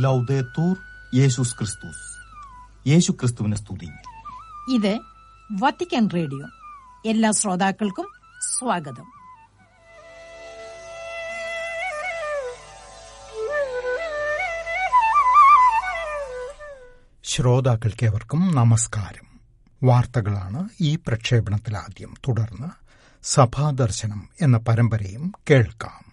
ലൗദേത്തൂർ യേശുസ് ക്രിസ്തുസ് യേശു ക്രിസ്തുവിനെ സ്തുതി ഇത് വത്തിക്കാൻ റേഡിയോ എല്ലാ ശ്രോതാക്കൾക്കും സ്വാഗതം ശ്രോതാക്കൾക്കേവർക്കും നമസ്കാരം വാർത്തകളാണ് ഈ പ്രക്ഷേപണത്തിലാദ്യം തുടർന്ന് സഭാദർശനം എന്ന പരമ്പരയും കേൾക്കാം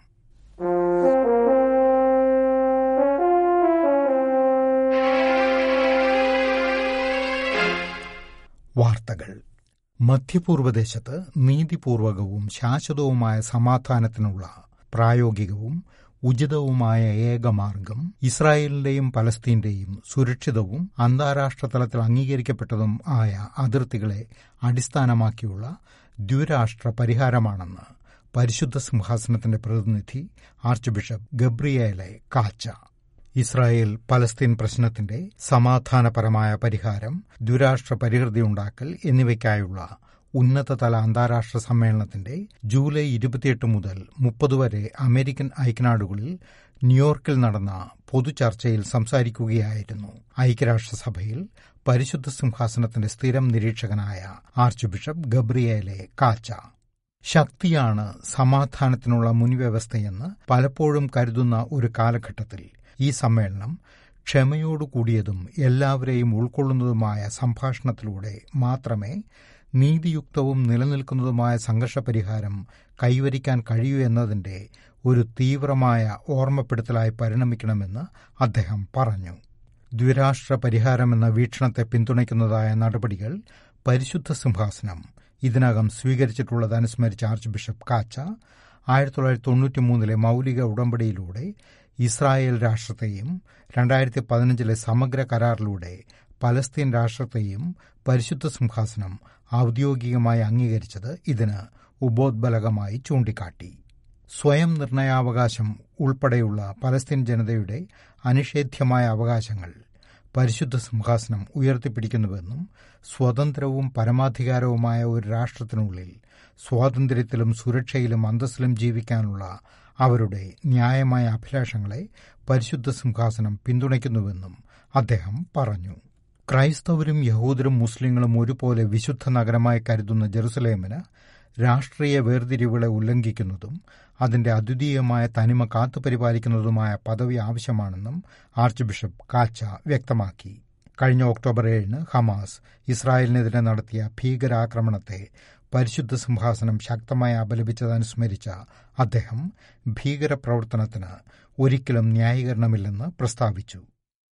വാർത്തകൾ മധ്യപൂർവദേശത്ത് നീതിപൂർവകവും ശാശ്വതവുമായ സമാധാനത്തിനുള്ള പ്രായോഗികവും ഉചിതവുമായ ഏകമാർഗം ഇസ്രായേലിന്റെയും പലസ്തീന്റെയും സുരക്ഷിതവും അന്താരാഷ്ട്ര തലത്തിൽ അംഗീകരിക്കപ്പെട്ടതും ആയ അതിർത്തികളെ അടിസ്ഥാനമാക്കിയുള്ള ദ്വിരാഷ്ട്ര പരിഹാരമാണെന്ന് പരിശുദ്ധ സിംഹാസനത്തിന്റെ പ്രതിനിധി archbishop Gabriele Caccia Israel Palestine പ്രശ്നത്തിന്റെ സമാധാനപരമായ പരിഹാരം ദ്വിരാഷ്ട്ര പരിഹൃതിയുണ്ടാക്കൽ എന്നിവയ്ക്കായുള്ള ഉന്നതതല അന്താരാഷ്ട്ര സമ്മേളനത്തിന്റെ ജൂലൈ ഇരുപത്തിയെട്ട് മുതൽ മുപ്പത് വരെ അമേരിക്കൻ ഐക്യനാടുകളിൽ ന്യൂയോർക്കിൽ നടന്ന പൊതുചർച്ചയിൽ സംസാരിക്കുകയായിരുന്നു ഐക്യരാഷ്ട്രസഭയിൽ പരിശുദ്ധ സിംഹാസനത്തിന്റെ സ്ഥിരം നിരീക്ഷകനായ ആർച്ച് ബിഷപ്പ് ഗബ്രിയേലെ കാച്ച ശക്തിയാണ് സമാധാനത്തിനുള്ള മുൻവ്യവസ്ഥയെന്ന് പലപ്പോഴും കരുതുന്ന ഒരു കാലഘട്ടത്തിൽ ഈ സമ്മേളനം ക്ഷമയോടുകൂടിയതും എല്ലാവരെയും ഉൾക്കൊള്ളുന്നതുമായ സംഭാഷണത്തിലൂടെ മാത്രമേ നീതിയുക്തവും നിലനിൽക്കുന്നതുമായ സംഘർഷപരിഹാരം കൈവരിക്കാൻ കഴിയൂ എന്നതിന്റെ ഒരു തീവ്രമായ ഓർമ്മപ്പെടുത്തലായി പരിണമിക്കണമെന്ന് അദ്ദേഹം പറഞ്ഞു ദ്വിരാഷ്ട്ര പരിഹാരമെന്ന വീക്ഷണത്തെ പിന്തുണയ്ക്കുന്നതായ നടപടികൾ പരിശുദ്ധ സിംഹാസനം ഇതിനകം സ്വീകരിച്ചിട്ടുള്ളത് അനുസ്മരിച്ച ആർച്ച് ബിഷപ്പ് കാച്ച ആയിരത്തി തൊള്ളായിരത്തി തൊണ്ണൂറ്റിമൂന്നിലെ മൌലിക ഉടമ്പടിയിലൂടെ ഇസ്രായേൽ രാഷ്ട്രത്തെയും രണ്ടായിരത്തി പതിനഞ്ചിലെ സമഗ്ര കരാറിലൂടെ പലസ്തീൻ രാഷ്ട്രത്തെയും പരിശുദ്ധ സിംഹാസനം ഔദ്യോഗികമായി അംഗീകരിച്ചത് ഇതിന് ഉപോദ്ബലകമായി ചൂണ്ടിക്കാട്ടി സ്വയം നിർണയാവകാശം ഉൾപ്പെടെയുള്ള പലസ്തീൻ ജനതയുടെ അനിഷേധ്യമായ അവകാശങ്ങൾ പരിശുദ്ധ സിംഹാസനം ഉയർത്തിപ്പിടിക്കുന്നുവെന്നും സ്വതന്ത്രവും പരമാധികാരവുമായ ഒരു രാഷ്ട്രത്തിനുള്ളിൽ സ്വാതന്ത്ര്യത്തിലും സുരക്ഷയിലും അന്തസ്സിലും ജീവിക്കാനുള്ള അവരുടെ ന്യായമായ അഭിലാഷങ്ങളെ പരിശുദ്ധ സിംഹാസനം പിന്തുണയ്ക്കുന്നുവെന്നും അദ്ദേഹം പറഞ്ഞു ക്രൈസ്തവരും യഹൂദരും മുസ്ലിങ്ങളും ഒരുപോലെ വിശുദ്ധ നഗരമായി കരുതുന്ന ജെറുസലേമിന് രാഷ്ട്രീയ വേർതിരിവുകളെ ഉല്ലംഘിക്കുന്നതും അതിന്റെ അദ്വിതീയമായ തനിമ കാത്തുപരിപാലിക്കുന്നതുമായ പദവി ആവശ്യമാണെന്നും ആർച്ച് ബിഷപ്പ് കാച്ച വ്യക്തമാക്കി കഴിഞ്ഞ ഒക്ടോബർ ഏഴിന് ഹമാസ് ഇസ്രായേലിനെതിരെ നടത്തിയ ഭീകരാക്രമണത്തെ പരിശുദ്ധ സിംഹാസനം ശക്തമായി അപലപിച്ചതനുസ്മരിച്ച അദ്ദേഹം ഭീകരപ്രവർത്തനത്തിന് ഒരിക്കലും ന്യായീകരണമില്ലെന്ന് പ്രസ്താവിച്ചു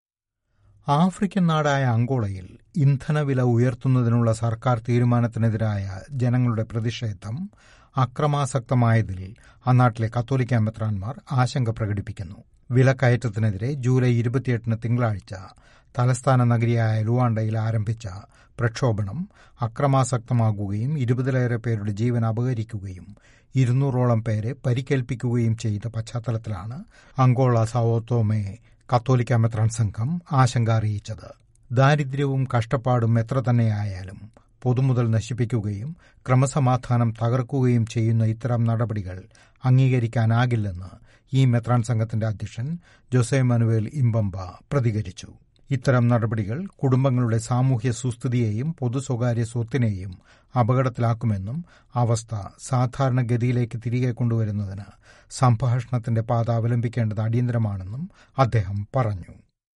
ആഫ്രിക്കൻ നാടായ അങ്കോളയിൽ ഇന്ധനവില ഉയർത്തുന്നതിനുള്ള സർക്കാർ തീരുമാനത്തിനെതിരായ ജനങ്ങളുടെ പ്രതിഷേധം അക്രമാസക്തമായതിൽ അന്നാട്ടിലെ കത്തോലിക്ക മെത്രാൻമാർ ആശങ്ക പ്രകടിപ്പിക്കുന്നു വിലക്കയറ്റത്തിനെതിരെ ജൂലൈ ഇരുപത്തിയെട്ടിന് തിങ്കളാഴ്ച തലസ്ഥാന നഗരിയായ ലുവാണ്ടയിൽ ആരംഭിച്ച പ്രക്ഷോഭണം അക്രമാസക്തമാകുകയും ഇരുപതിലേറെ പേരുടെ ജീവൻ അപഹരിക്കുകയും ഇരുന്നൂറോളം പേരെ പരിക്കേൽപ്പിക്കുകയും ചെയ്ത പശ്ചാത്തലത്തിലാണ് അങ്കോള സവോത്തോമെ കത്തോലിക്ക മെത്രാൻ സംഘം ആശങ്ക അറിയിച്ചത് ദാരിദ്ര്യവും കഷ്ടപ്പാടും എത്ര തന്നെയായാലും പൊതുമുതൽ നശിപ്പിക്കുകയും ക്രമസമാധാനം തകർക്കുകയും ചെയ്യുന്ന ഇത്തരം നടപടികൾ അംഗീകരിക്കാനാകില്ലെന്ന് ഈ മെത്രാൻ സംഘത്തിന്റെ അധ്യക്ഷൻ ജോസെ മനുവേൽ ഇമ്പമ്പ പ്രതികരിച്ചു ഇത്തരം നടപടികൾ കുടുംബങ്ങളുടെ സാമൂഹ്യ സുസ്ഥിതിയെയും പൊതു സ്വകാര്യ സ്വത്തിനെയും അപകടത്തിലാക്കുമെന്നും അവസ്ഥ സാധാരണഗതിയിലേക്ക് തിരികെ കൊണ്ടുവരുന്നതിന് സംഭാഷണത്തിന്റെ പാത അവലംബിക്കേണ്ടത് അടിയന്തരമാണെന്നും അദ്ദേഹം പറഞ്ഞു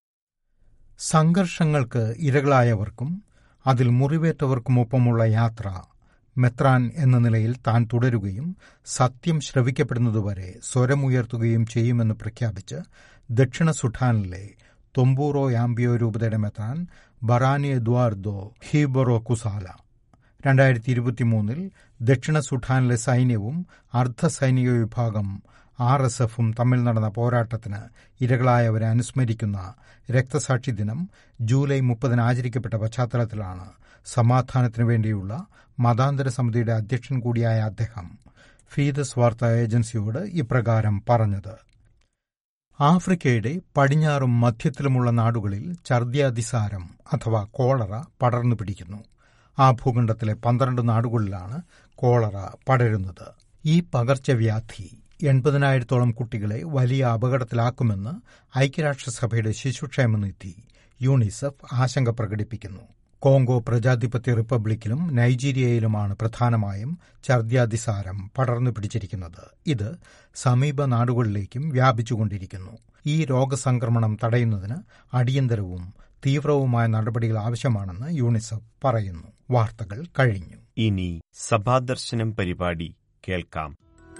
സംഘർഷങ്ങൾക്ക് ഇരകളായവർക്കും അതിൽ മുറിവേറ്റവർക്കുമൊപ്പമുള്ള യാത്ര മെത്രാൻ എന്ന നിലയിൽ താൻ തുടരുകയും സത്യം ശ്രവിക്കപ്പെടുന്നതുവരെ സ്വരമുയർത്തുകയും ചെയ്യുമെന്ന് പ്രഖ്യാപിച്ച് ദക്ഷിണ സുഡാനിലെ തൊമ്പൂറോ യാംബിയോ രൂപതയുടെ മെത്രാൻ ബറാനി എദ്വാർദോ ഹീബറോ കുസാല രണ്ടായിരത്തി ഇരുപത്തിമൂന്നിൽ ദക്ഷിണ സുഡാനിലെ സൈന്യവും അർദ്ധ സൈനിക വിഭാഗം ആർ എസ് എഫും തമ്മിൽ നടന്ന പോരാട്ടത്തിന് ഇരകളായവരെ അനുസ്മരിക്കുന്ന രക്തസാക്ഷി ദിനം ജൂലൈ മുപ്പതിന് ആചരിക്കപ്പെട്ട പശ്ചാത്തലത്തിലാണ് സമാധാനത്തിനു വേണ്ടിയുള്ള മതാന്തര സമിതിയുടെ അധ്യക്ഷൻ കൂടിയായ അദ്ദേഹം ഫീദസ് വാർത്താ ഏജൻസിയോട് ഇപ്രകാരം പറഞ്ഞത് ആഫ്രിക്കയുടെ പടിഞ്ഞാറും മധ്യത്തിലുമുള്ള നാടുകളിൽ ഛർദ്യാതിസാരം അഥവാ കോളറ പടർന്നു പിടിക്കുന്നു ആ ഭൂഖണ്ഡത്തിലെ പന്ത്രണ്ട് നാടുകളിലാണ് കോളറ പടരുന്നത് ഈ പകർച്ചവ്യാധി എൺപതിനായിരത്തോളം കുട്ടികളെ വലിയ അപകടത്തിലാക്കുമെന്ന് ഐക്യരാഷ്ട്രസഭയുടെ ശിശുക്ഷേമ നിധി യൂണിസെഫ് ആശങ്ക പ്രകടിപ്പിക്കുന്നു കോങ്കോ പ്രജാധിപത്യ റിപ്പബ്ലിക്കിലും നൈജീരിയയിലുമാണ് പ്രധാനമായും ഛർദ്യാതിസാരം പടർന്നു പിടിച്ചിരിക്കുന്നത് ഇത് സമീപ നാടുകളിലേക്കും വ്യാപിച്ചുകൊണ്ടിരിക്കുന്നു ഈ രോഗസംക്രമണം തടയുന്നതിന് അടിയന്തരവും തീവ്രവുമായ നടപടികൾ ആവശ്യമാണെന്ന് യൂണിസെഫ് പറയുന്നു വാർത്തകൾ കഴിഞ്ഞു ഇനി സഭാദർശനം പരിപാടി കേൾക്കാം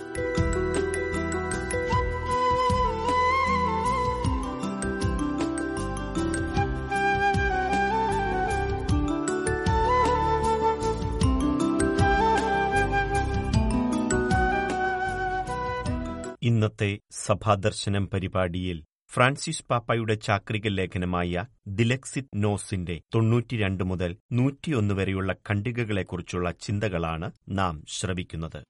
ഇന്നത്തെ സഭാദർശനം പരിപാടിയിൽ ഫ്രാൻസിസ് പാപ്പായുടെ ചാക്രിക ലേഖനമായ ദിലക്സിത് നോസിന്റെ തൊണ്ണൂറ്റിരണ്ട് മുതൽ നൂറ്റിയൊന്ന് വരെയുള്ള ഖണ്ഡികകളെക്കുറിച്ചുള്ള ചിന്തകളാണ് നാം ശ്രവിക്കുന്നത്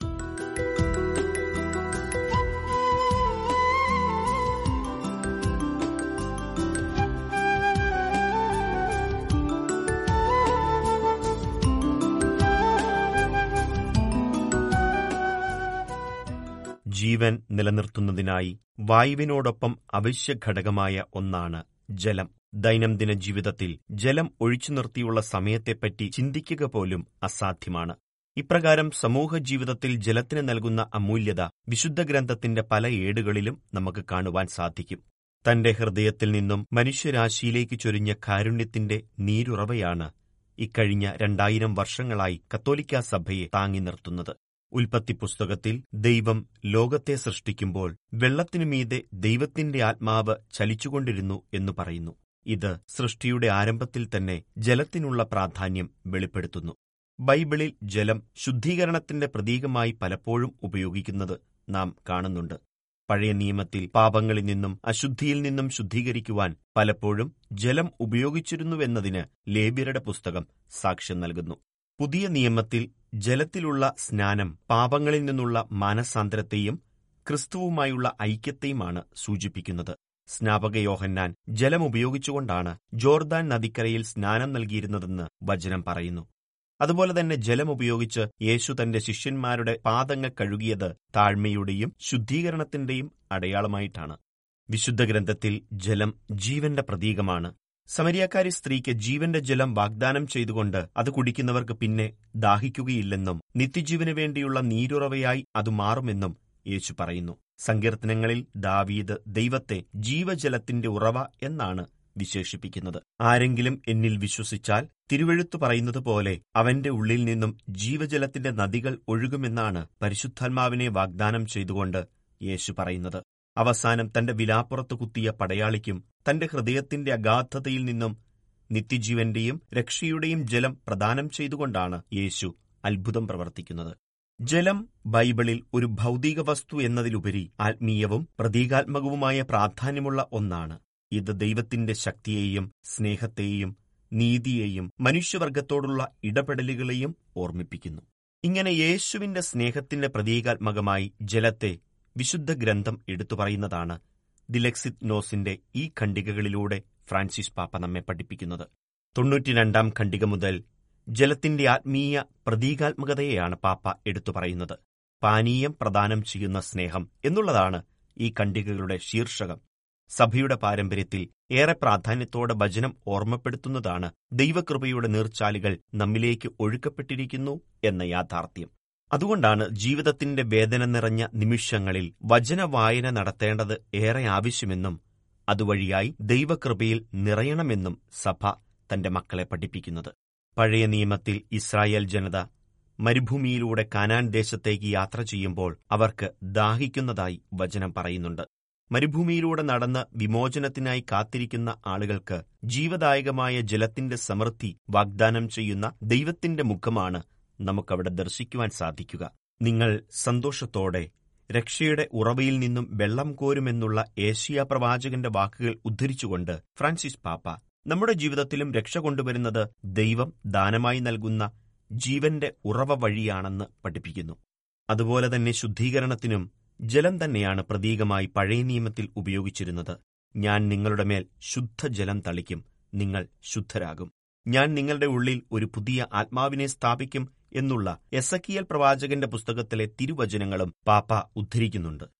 ജീവൻ നിലനിർത്തുന്നതിനായി വായുവിനോടൊപ്പം അവശ്യ ഘടകമായ ഒന്നാണ് ജലം ദൈനംദിന ജീവിതത്തിൽ ജലം ഒഴിച്ചു നിർത്തിയുള്ള സമയത്തെപ്പറ്റി ചിന്തിക്കുക പോലും അസാധ്യമാണ് ഇപ്രകാരം സമൂഹ ജീവിതത്തിൽ ജലത്തിന് നൽകുന്ന അമൂല്യത വിശുദ്ധ ഗ്രന്ഥത്തിന്റെ പല ഏടുകളിലും നമുക്ക് കാണുവാൻ സാധിക്കും തന്റെ ഹൃദയത്തിൽ നിന്നും മനുഷ്യരാശിയിലേക്ക് ചൊരിഞ്ഞ കാരുണ്യത്തിന്റെ നീരുറവയാണ് ഇക്കഴിഞ്ഞ രണ്ടായിരം വർഷങ്ങളായി കത്തോലിക്കാ സഭയെ താങ്ങി നിർത്തുന്നത് ഉൽപ്പത്തി പുസ്തകത്തിൽ ദൈവം ലോകത്തെ സൃഷ്ടിക്കുമ്പോൾ വെള്ളത്തിനു മീതെ ദൈവത്തിന്റെ ആത്മാവ് ചലിച്ചുകൊണ്ടിരുന്നു എന്ന് പറയുന്നു ഇത് സൃഷ്ടിയുടെ ആരംഭത്തിൽ തന്നെ ജലത്തിനുള്ള പ്രാധാന്യം വെളിപ്പെടുത്തുന്നു ബൈബിളിൽ ജലം ശുദ്ധീകരണത്തിന്റെ പ്രതീകമായി പലപ്പോഴും ഉപയോഗിക്കുന്നത് നാം കാണുന്നുണ്ട് പഴയ നിയമത്തിൽ പാപങ്ങളിൽ നിന്നും അശുദ്ധിയിൽ നിന്നും ശുദ്ധീകരിക്കുവാൻ പലപ്പോഴും ജലം ഉപയോഗിച്ചിരുന്നുവെന്നതിന് ലേബ്യരുടെ പുസ്തകം സാക്ഷ്യം നൽകുന്നു പുതിയ നിയമത്തിൽ ജലത്തിലുള്ള സ്നാനം പാപങ്ങളിൽ നിന്നുള്ള മാനസാന്തരത്തെയും ക്രിസ്തുവുമായുള്ള ഐക്യത്തെയുമാണ് സൂചിപ്പിക്കുന്നത് സ്നാപക യോഹന്നാൻ ജലം ഉപയോഗിച്ചുകൊണ്ടാണ് ജോർദാൻ നദിക്കരയിൽ സ്നാനം നൽകിയിരുന്നതെന്ന് വചനം പറയുന്നു അതുപോലെ തന്നെ ജലം ഉപയോഗിച്ച് യേശു തന്റെ ശിഷ്യന്മാരുടെ പാദങ്ങൾ കഴുകിയത് താഴ്മയുടെയും ശുദ്ധീകരണത്തിന്റെയും അടയാളമായിട്ടാണ് വിശുദ്ധ ഗ്രന്ഥത്തിൽ ജലം ജീവന്റെ പ്രതീകമാണ് സമരിയാക്കാരി സ്ത്രീക്ക് ജീവന്റെ ജലം വാഗ്ദാനം ചെയ്തുകൊണ്ട് അത് കുടിക്കുന്നവർക്ക് പിന്നെ ദാഹിക്കുകയില്ലെന്നും നിത്യജീവന് വേണ്ടിയുള്ള നീരുറവയായി അത് മാറുമെന്നും യേശു പറയുന്നു സങ്കീർത്തനങ്ങളിൽ ദാവീദ് ദൈവത്തെ ജീവജലത്തിന്റെ ഉറവ എന്നാണ് വിശേഷിപ്പിക്കുന്നത് ആരെങ്കിലും എന്നിൽ വിശ്വസിച്ചാൽ തിരുവഴുത്തു പറയുന്നത് പോലെ അവന്റെ ഉള്ളിൽ നിന്നും ജീവജലത്തിന്റെ നദികൾ ഒഴുകുമെന്നാണ് പരിശുദ്ധാത്മാവിനെ വാഗ്ദാനം ചെയ്തുകൊണ്ട് യേശു പറയുന്നത് അവസാനം തന്റെ വിലാപ്പുറത്ത് കുത്തിയ പടയാളിക്കും തന്റെ ഹൃദയത്തിന്റെ അഗാധതയിൽ നിന്നും നിത്യജീവന്റെയും രക്ഷയുടെയും ജലം പ്രദാനം ചെയ്തുകൊണ്ടാണ് യേശു അത്ഭുതം പ്രവർത്തിക്കുന്നത് ജലം ബൈബിളിൽ ഒരു ഭൗതിക വസ്തു എന്നതിലുപരി ആത്മീയവും പ്രതീകാത്മകവുമായ പ്രാധാന്യമുള്ള ഒന്നാണ് ഇത് ദൈവത്തിന്റെ ശക്തിയെയും സ്നേഹത്തെയും നീതിയെയും മനുഷ്യവർഗത്തോടുള്ള ഇടപെടലുകളെയും ഓർമ്മിപ്പിക്കുന്നു ഇങ്ങനെ യേശുവിന്റെ സ്നേഹത്തിന്റെ പ്രതീകാത്മകമായി ജലത്തെ വിശുദ്ധ ഗ്രന്ഥം എടുത്തു പറയുന്നതാണ് ദിലക്സിത് നോസിന്റെ ഈ ഖണ്ഡികകളിലൂടെ ഫ്രാൻസിസ് പാപ്പ നമ്മെ പഠിപ്പിക്കുന്നത് തൊണ്ണൂറ്റിരണ്ടാം ഖണ്ഡിക മുതൽ ജലത്തിന്റെ ആത്മീയ പ്രതീകാത്മകതയെയാണ് പാപ്പ എടുത്തു പറയുന്നത് പാനീയം പ്രദാനം ചെയ്യുന്ന സ്നേഹം എന്നുള്ളതാണ് ഈ ഖണ്ഡികകളുടെ ശീർഷകം സഭയുടെ പാരമ്പര്യത്തിൽ ഏറെ പ്രാധാന്യത്തോടെ വചനം ഓർമ്മപ്പെടുത്തുന്നതാണ് ദൈവകൃപയുടെ നീർച്ചാലുകൾ നമ്മിലേക്ക് ഒഴുക്കപ്പെട്ടിരിക്കുന്നു എന്ന യാഥാർത്ഥ്യം അതുകൊണ്ടാണ് ജീവിതത്തിന്റെ വേദന നിറഞ്ഞ നിമിഷങ്ങളിൽ വചനവായന നടത്തേണ്ടത് ഏറെ ആവശ്യമെന്നും അതുവഴിയായി ദൈവകൃപയിൽ നിറയണമെന്നും സഭ തന്റെ മക്കളെ പഠിപ്പിക്കുന്നത് പഴയ നിയമത്തിൽ ഇസ്രായേൽ ജനത മരുഭൂമിയിലൂടെ കാനാൻ ദേശത്തേക്ക് യാത്ര ചെയ്യുമ്പോൾ അവർക്ക് ദാഹിക്കുന്നതായി വചനം പറയുന്നുണ്ട് മരുഭൂമിയിലൂടെ നടന്ന് വിമോചനത്തിനായി കാത്തിരിക്കുന്ന ആളുകൾക്ക് ജീവദായകമായ ജലത്തിന്റെ സമൃദ്ധി വാഗ്ദാനം ചെയ്യുന്ന ദൈവത്തിന്റെ മുഖമാണ് നമുക്കവിടെ ദർശിക്കുവാൻ സാധിക്കുക നിങ്ങൾ സന്തോഷത്തോടെ രക്ഷയുടെ ഉറവയിൽ നിന്നും വെള്ളം കോരുമെന്നുള്ള ഏഷ്യ പ്രവാചകന്റെ വാക്കുകൾ ഉദ്ധരിച്ചുകൊണ്ട് ഫ്രാൻസിസ് പാപ്പ നമ്മുടെ ജീവിതത്തിലും രക്ഷ കൊണ്ടുവരുന്നത് ദൈവം ദാനമായി നൽകുന്ന ജീവന്റെ ഉറവ വഴിയാണെന്ന് പഠിപ്പിക്കുന്നു അതുപോലെ തന്നെ ശുദ്ധീകരണത്തിനും ജലം തന്നെയാണ് പ്രതീകമായി പഴയ നിയമത്തിൽ ഉപയോഗിച്ചിരുന്നത് ഞാൻ നിങ്ങളുടെ മേൽ ശുദ്ധജലം തളിക്കും നിങ്ങൾ ശുദ്ധരാകും ഞാൻ നിങ്ങളുടെ ഉള്ളിൽ ഒരു പുതിയ ആത്മാവിനെ സ്ഥാപിക്കും എന്നുള്ള എസക്കിയൽ പ്രവാചകന്റെ പുസ്തകത്തിലെ തിരുവചനങ്ങളും പാപ്പ ഉദ്ധരിക്കുന്നുണ്ട്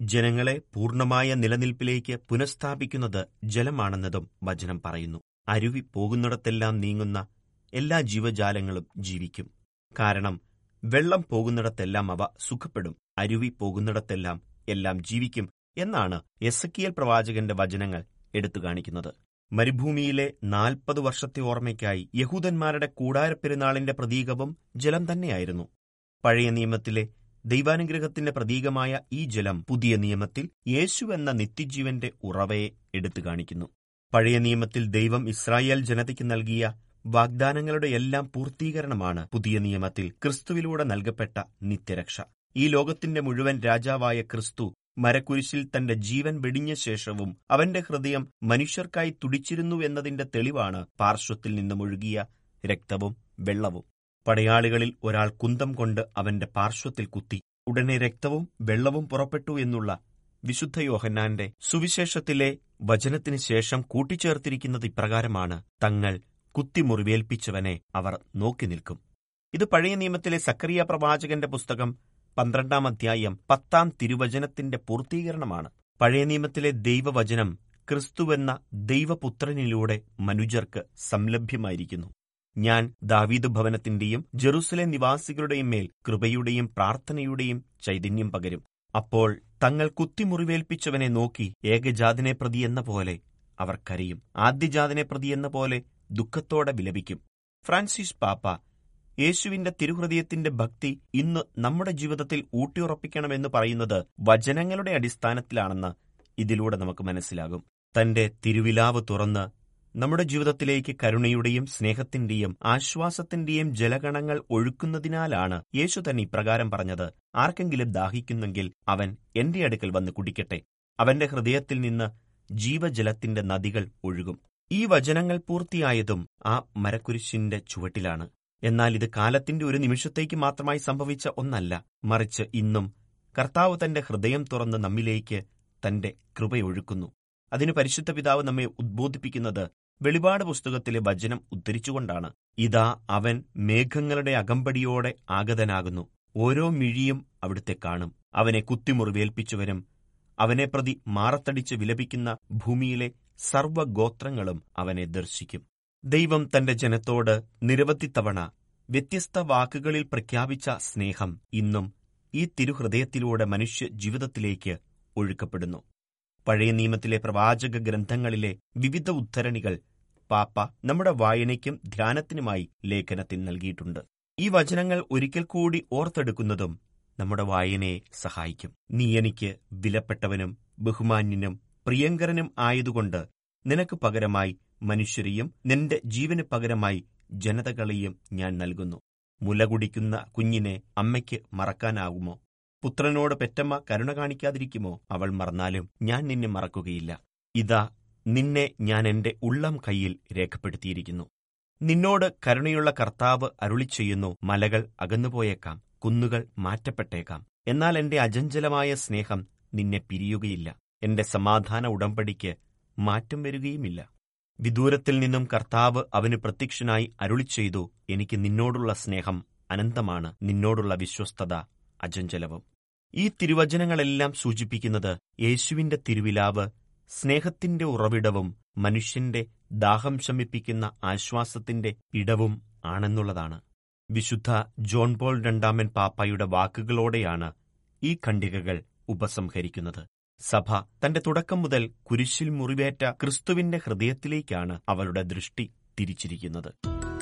ജനങ്ങളെ പൂർണ്ണമായ നിലനിൽപ്പിലേക്ക് പുനഃസ്ഥാപിക്കുന്നത് ജലമാണെന്നതും വചനം പറയുന്നു അരുവി പോകുന്നിടത്തെല്ലാം നീങ്ങുന്ന എല്ലാ ജീവജാലങ്ങളും ജീവിക്കും കാരണം വെള്ളം പോകുന്നിടത്തെല്ലാം അവ സുഖപ്പെടും അരുവി പോകുന്നിടത്തെല്ലാം എല്ലാം ജീവിക്കും എന്നാണ് എസക്കിയൽ പ്രവാചകന്റെ വചനങ്ങൾ എടുത്തു കാണിക്കുന്നത് മരുഭൂമിയിലെ നാൽപ്പത് വർഷത്തെ ഓർമ്മയ്ക്കായി യഹൂദന്മാരുടെ കൂടാരപ്പെരുന്നാളിന്റെ പ്രതീകവും ജലം തന്നെയായിരുന്നു പഴയ നിയമത്തിലെ ദൈവാനുഗ്രഹത്തിന്റെ പ്രതീകമായ ഈ ജലം പുതിയ നിയമത്തിൽ യേശു എന്ന നിത്യജീവന്റെ ഉറവയെ എടുത്തു കാണിക്കുന്നു പഴയ നിയമത്തിൽ ദൈവം ഇസ്രായേൽ ജനതയ്ക്ക് നൽകിയ വാഗ്ദാനങ്ങളുടെ എല്ലാം പൂർത്തീകരണമാണ് പുതിയ നിയമത്തിൽ ക്രിസ്തുവിലൂടെ നൽകപ്പെട്ട നിത്യരക്ഷ ഈ ലോകത്തിന്റെ മുഴുവൻ രാജാവായ ക്രിസ്തു മരക്കുരിശിൽ തന്റെ ജീവൻ വെടിഞ്ഞ ശേഷവും അവന്റെ ഹൃദയം മനുഷ്യർക്കായി തുടിച്ചിരുന്നു എന്നതിന്റെ തെളിവാണ് പാർശ്വത്തിൽ നിന്നുമൊഴുകിയ രക്തവും വെള്ളവും പടയാളികളിൽ ഒരാൾ കുന്തം കൊണ്ട് അവന്റെ പാർശ്വത്തിൽ കുത്തി ഉടനെ രക്തവും വെള്ളവും പുറപ്പെട്ടു എന്നുള്ള വിശുദ്ധ യോഹന്നാന്റെ സുവിശേഷത്തിലെ വചനത്തിന് ശേഷം കൂട്ടിച്ചേർത്തിരിക്കുന്നത് ഇപ്രകാരമാണ് തങ്ങൾ കുത്തിമുറിവേൽപ്പിച്ചവനെ അവർ നോക്കി നിൽക്കും ഇത് പഴയ നിയമത്തിലെ സക്കറിയ പ്രവാചകന്റെ പുസ്തകം പന്ത്രണ്ടാം അധ്യായം പത്താം തിരുവചനത്തിന്റെ പൂർത്തീകരണമാണ് പഴയ നിയമത്തിലെ ദൈവവചനം ക്രിസ്തുവെന്ന ദൈവപുത്രനിലൂടെ മനുജർക്ക് സംലഭ്യമായിരിക്കുന്നു ഞാൻ ദാവീദ് ഭവനത്തിന്റെയും ജെറുസലേം നിവാസികളുടെയും മേൽ കൃപയുടെയും പ്രാർത്ഥനയുടെയും ചൈതന്യം പകരും അപ്പോൾ തങ്ങൾ കുത്തിമുറിവേൽപ്പിച്ചവനെ നോക്കി ഏകജാതിനെ പ്രതി എന്ന പോലെ അവർ കരയും ആദ്യജാതിനെ പ്രതി എന്ന പോലെ ദുഃഖത്തോടെ വിലപിക്കും ഫ്രാൻസിസ് പാപ്പ യേശുവിന്റെ തിരുഹൃദയത്തിന്റെ ഭക്തി ഇന്ന് നമ്മുടെ ജീവിതത്തിൽ ഊട്ടിയുറപ്പിക്കണമെന്ന് പറയുന്നത് വചനങ്ങളുടെ അടിസ്ഥാനത്തിലാണെന്ന് ഇതിലൂടെ നമുക്ക് മനസ്സിലാകും തന്റെ തിരുവിലാവ് തുറന്ന് നമ്മുടെ ജീവിതത്തിലേക്ക് കരുണയുടെയും സ്നേഹത്തിന്റെയും ആശ്വാസത്തിന്റെയും ജലഗണങ്ങൾ ഒഴുക്കുന്നതിനാലാണ് യേശു തന്നെ ഇപ്രകാരം പറഞ്ഞത് ആർക്കെങ്കിലും ദാഹിക്കുന്നെങ്കിൽ അവൻ എന്റെ അടുക്കൽ വന്ന് കുടിക്കട്ടെ അവന്റെ ഹൃദയത്തിൽ നിന്ന് ജീവജലത്തിന്റെ നദികൾ ഒഴുകും ഈ വചനങ്ങൾ പൂർത്തിയായതും ആ മരക്കുരിശിന്റെ ചുവട്ടിലാണ് എന്നാൽ ഇത് കാലത്തിന്റെ ഒരു നിമിഷത്തേക്ക് മാത്രമായി സംഭവിച്ച ഒന്നല്ല മറിച്ച് ഇന്നും കർത്താവ് തന്റെ ഹൃദയം തുറന്ന് നമ്മിലേക്ക് തന്റെ കൃപയൊഴുക്കുന്നു അതിന് പരിശുദ്ധ പിതാവ് നമ്മെ ഉദ്ബോധിപ്പിക്കുന്നത് വെളിപാട് പുസ്തകത്തിലെ വചനം ഉദ്ധരിച്ചുകൊണ്ടാണ് ഇതാ അവൻ മേഘങ്ങളുടെ അകമ്പടിയോടെ ആഗതനാകുന്നു ഓരോ മിഴിയും അവിടുത്തെ കാണും അവനെ കുത്തിമുറിവേൽപ്പിച്ചവരും അവനെ പ്രതി മാറത്തടിച്ച് വിലപിക്കുന്ന ഭൂമിയിലെ സർവ്വഗോത്രങ്ങളും അവനെ ദർശിക്കും ദൈവം തന്റെ ജനത്തോട് നിരവധി തവണ വ്യത്യസ്ത വാക്കുകളിൽ പ്രഖ്യാപിച്ച സ്നേഹം ഇന്നും ഈ തിരുഹൃദയത്തിലൂടെ മനുഷ്യ ജീവിതത്തിലേക്ക് ഒഴുക്കപ്പെടുന്നു പഴയ നിയമത്തിലെ പ്രവാചക ഗ്രന്ഥങ്ങളിലെ വിവിധ ഉദ്ധരണികൾ പാപ്പ നമ്മുടെ വായനയ്ക്കും ധ്യാനത്തിനുമായി ലേഖനത്തിൽ നൽകിയിട്ടുണ്ട് ഈ വചനങ്ങൾ ഒരിക്കൽ കൂടി ഓർത്തെടുക്കുന്നതും നമ്മുടെ വായനയെ സഹായിക്കും നീ എനിക്ക് വിലപ്പെട്ടവനും ബഹുമാന്യനും പ്രിയങ്കരനും ആയതുകൊണ്ട് നിനക്ക് പകരമായി മനുഷ്യരെയും നിന്റെ ജീവന് പകരമായി ജനതകളെയും ഞാൻ നൽകുന്നു മുല കുടിക്കുന്ന കുഞ്ഞിനെ അമ്മയ്ക്ക് മറക്കാനാകുമോ പുത്രനോട് പെറ്റമ്മ കരുണ കാണിക്കാതിരിക്കുമോ അവൾ മറന്നാലും ഞാൻ നിന്നെ മറക്കുകയില്ല ഇതാ നിന്നെ ഞാൻ എന്റെ ഉള്ളം കൈയിൽ രേഖപ്പെടുത്തിയിരിക്കുന്നു നിന്നോട് കരുണയുള്ള കർത്താവ് അരുളി ചെയ്യുന്നു മലകൾ അകന്നുപോയേക്കാം കുന്നുകൾ മാറ്റപ്പെട്ടേക്കാം എന്നാൽ എന്റെ അജഞ്ചലമായ സ്നേഹം നിന്നെ പിരിയുകയില്ല എന്റെ സമാധാന ഉടമ്പടിക്ക് മാറ്റം വരികയുമില്ല വിദൂരത്തിൽ നിന്നും കർത്താവ് അവന് പ്രത്യക്ഷനായി അരുളി ചെയ്തു എനിക്ക് നിന്നോടുള്ള സ്നേഹം അനന്തമാണ് നിന്നോടുള്ള വിശ്വസ്തത അജഞ്ചലവും ഈ തിരുവചനങ്ങളെല്ലാം സൂചിപ്പിക്കുന്നത് യേശുവിന്റെ തിരുവിലാവ് സ്നേഹത്തിന്റെ ഉറവിടവും മനുഷ്യന്റെ ദാഹം ശമിപ്പിക്കുന്ന ആശ്വാസത്തിന്റെ ഇടവും ആണെന്നുള്ളതാണ് വിശുദ്ധ ജോൺ പോൾ രണ്ടാമൻ പാപ്പായുടെ വാക്കുകളോടെയാണ് ഈ ഖണ്ഡികകൾ ഉപസംഹരിക്കുന്നത് സഭ തന്റെ തുടക്കം മുതൽ കുരിശിൽ മുറിവേറ്റ ക്രിസ്തുവിന്റെ ഹൃദയത്തിലേക്കാണ് അവളുടെ ദൃഷ്ടി തിരിച്ചിരിക്കുന്നത്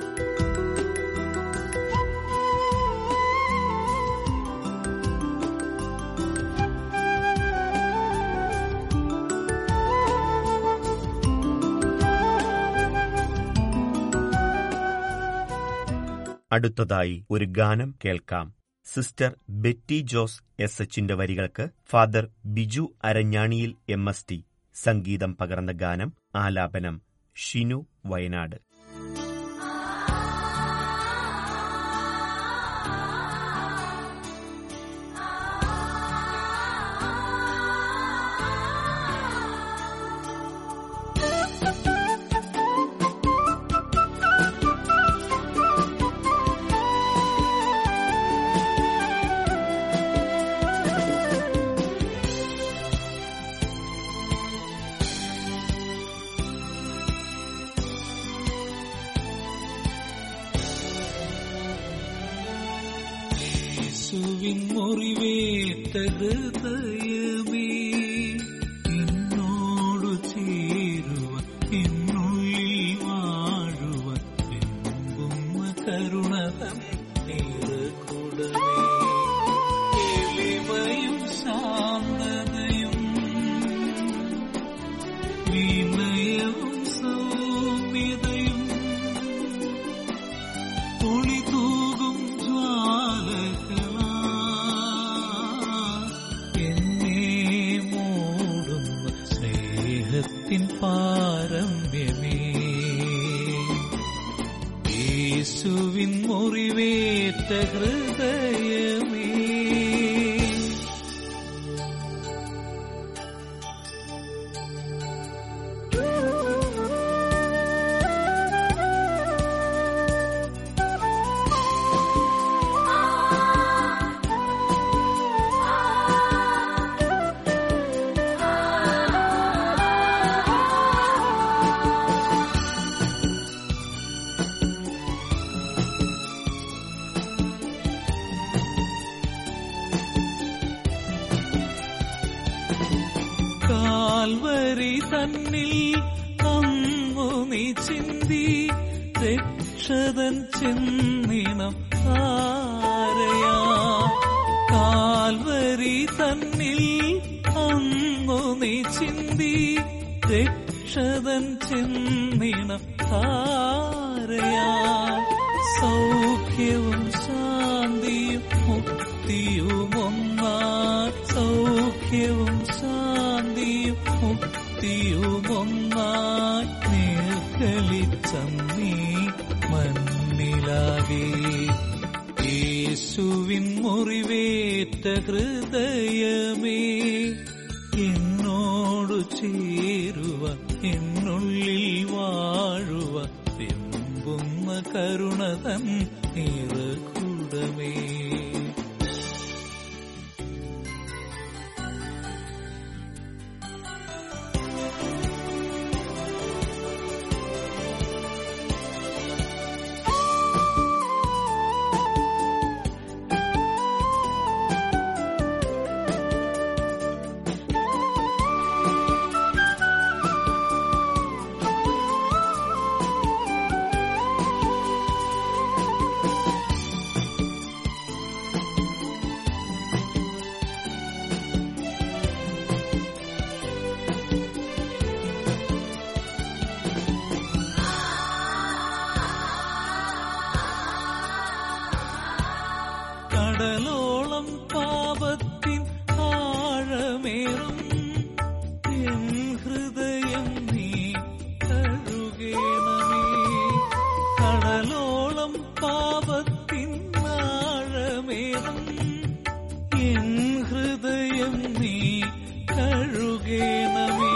അടുത്തതായി ഒരു ഗാനം കേൾക്കാം സിസ്റ്റർ ബെറ്റി ജോസ് എസ് എച്ചിന്റെ വരികൾക്ക് ഫാദർ ബിജു അരഞ്ഞാണിയിൽ എം എസ് ടി സംഗീതം പകർന്ന ഗാനം ആലാപനം ഷിനു വയനാട് യേശുവിൻ മുറിവേറ്റ ഹൃദയമേ എന്നോടു ചേരുവ എന്നുള്ളിൽ വാഴുവ എമ്പുന്ന കരുണതൻ നീറകുടമേ എളിമയും ശാന്തതയും വിനയവും സൗമ്യതയും ഒളിതൂകും ജ്വാലകളാ എന്നെ മൂടുന്ന സ്നേഹത്തിൻ പാരമ്യമേ യേശുവിൻ മുറിവേറ്റ ഹൃദയമേ കാൽവരി തന്നിൽ അമ്മു നീ ചിന്തി രക്ഷതൻ ചിന്നിണം ആരയാ കാൽവരി തന്നിൽ അമ്മു നീ ചിന്തി രക്ഷതൻ ചിന്നിണം ആരയാ സൗഖ്യവും ശാന്തിയും മുക്തിയും ഒന്നാ സൗഖ്യവും ശാന്തിയും മുക്തിയും ഒന്നായി നേർക്കളിച്ചന്നീ മണ്ണിലാകെ യേശുവിൻ മുറിവേറ്റ ഹൃദയമേ എന്നോടു ചേരുവ എന്നുള്ളിൽ വാഴുവ തെമ്പുന്ന കരുണതൻ നിറകുടമേ കടലോളം പാപത്തിൻ ആഴമേറും എൻ ഹൃദയം നീ കഴുകേണമേ കടലോളം പാപത്തിൻ ആഴമേറും എൻ ഹൃദയം നീ കഴുകേണമേ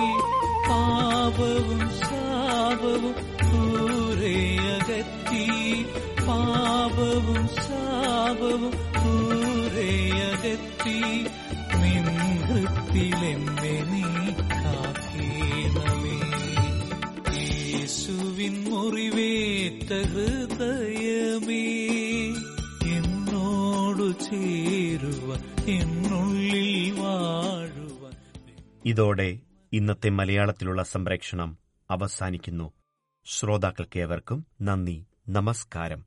പാപവും ശാപവും ദൂരെ അകറ്റി പാപവും ശാപവും ദൂരെ അകറ്റി നിൻ ഹൃത്തിലെന്നെ നീ കാക്കേണമേ യേശുവിൻ മുറിവേറ്റ ഹൃദയമേ എന്നോടു ചേരുവ എന്നുള്ളിൽ വാഴുവ ഇതോടെ ഇന്നത്തെ മലയാളത്തിലുള്ള സംപ്രേക്ഷണം അവസാനിക്കുന്നു ശ്രോതാക്കൾക്കേവർക്കും നന്ദി നമസ്കാരം